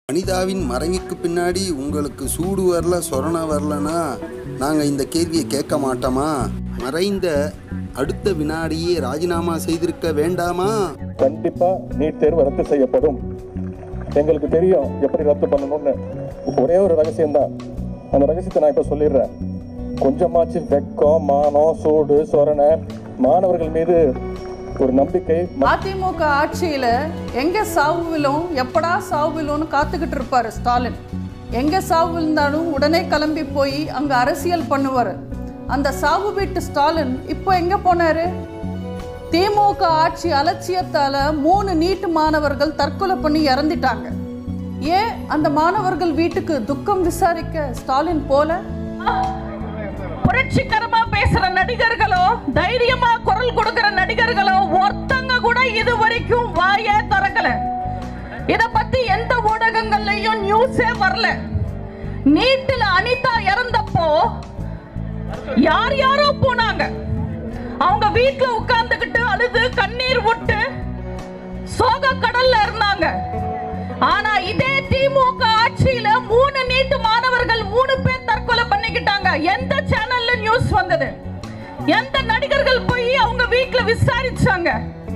அனிதாவின் மறைவுக்கு பின்னாடி உங்களுக்கு சூடு வரல சொரண வரலனா நாங்கள் இந்த கேள்வியை கேட்க மாட்டோமா மறைந்த அடுத்த வினாடியே ராஜினாமா செய்திருக்க வேண்டாமா கண்டிப்பா நீட் தேர்வு ரத்து செய்யப்படும் எங்களுக்கு தெரியும் எப்படி ரத்து பண்ணணும்னு ஒரே ஒரு ரகசியம்தான் அந்த ரகசியத்தை நான் இப்ப சொல்லிடுறேன் கொஞ்சமாச்சு வெக்கம் மானம் சூடு சொரணை மாணவர்கள் மீது ஒரு நம்பிக்கை ம- அதிமுக ஆட்சியில எங்க சாவு விழும் எப்படா சாவு விழும்னு காத்துக்கிட்டு இருப்பாரு ஸ்டாலின் எங்க சாவு விழுந்தாலும் உடனே கிளம்பி போய் அங்க அரசியல் பண்ணுவாரு அந்த சாவு வீட்டு ஸ்டாலின் இப்போ எங்க போனாரு திமுக ஆட்சி அலட்சியத்தால மூணு நீட்டு மாணவர்கள் தற்கொலை பண்ணி இறந்துட்டாங்க ஏன் அந்த மாணவர்கள் வீட்டுக்கு துக்கம் விசாரிக்க ஸ்டாலின் போல புரட்சிகரமா பேசுற நடிகர்களோ தைரியமா குரல் கொடுக்கிற நடிகர்களோ ஒருத்தங்க கூட இது வரைக்கும் வாயே திறக்கல இத பத்தி எந்த ஊடகங்கள்லயும் நியூஸே வரல நீட்டுல அனிதா இறந்தப்போ யார் யாரோ போனாங்க அவங்க வீட்டுல உட்கார்ந்துகிட்டு அழுது கண்ணீர் விட்டு சோக கடல்ல இருந்தாங்க ஆனா இதே திமுக ஆட்சியில மூணு நீட்டு மாணவர்கள் மூணு பேர் தற்கொலை பண்ணிக்கிட்டாங்க எந்த சேனல்ல நியூஸ் வந்தது எந்த நடிகர்கள் போய் அவங்க வீட்டுல விசாரிச்சாங்க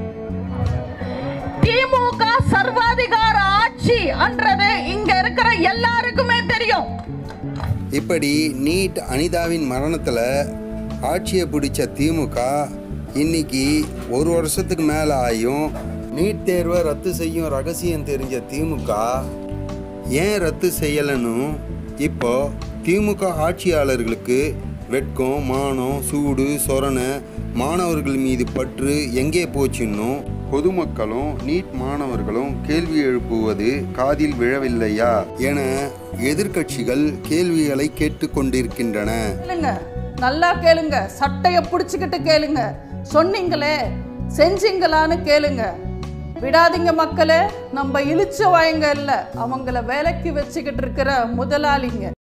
திமுக சர்வாதிகார ஆட்சி என்றது இங்க இருக்கிற எல்லாருக்குமே தெரியும் இப்படி நீட் அனிதாவின் மரணத்தில் ஆட்சியை பிடிச்ச திமுக இன்னைக்கு ஒரு வருஷத்துக்கு மேலே ஆயும் நீட் தேர்வை ரத்து செய்யும் ரகசியம் தெரிஞ்ச திமுக ஏன் ரத்து செய்யலைன்னு இப்போ திமுக ஆட்சியாளர்களுக்கு வெட்கம் மானம் சூடு சொரணை மாணவர்கள் மீது பற்று எங்கே போச்சுன்னும் பொதுமக்களும் நீட் மாணவர்களும் கேள்வி எழுப்புவது காதில் விழவில்லையா என எதிர்க்கட்சிகள் கேள்விகளை கேட்டுக்கொண்டிருக்கின்றன கேளுங்க நல்லா கேளுங்க சட்டைய பிடிச்சுக்கிட்டு கேளுங்க சொன்னீங்களே செஞ்சீங்களான்னு கேளுங்க விடாதீங்க மக்களே நம்ம இழிச்ச வாயங்க இல்ல அவங்கள வேலைக்கு வச்சுக்கிட்டு இருக்கிற முதலாளிங்க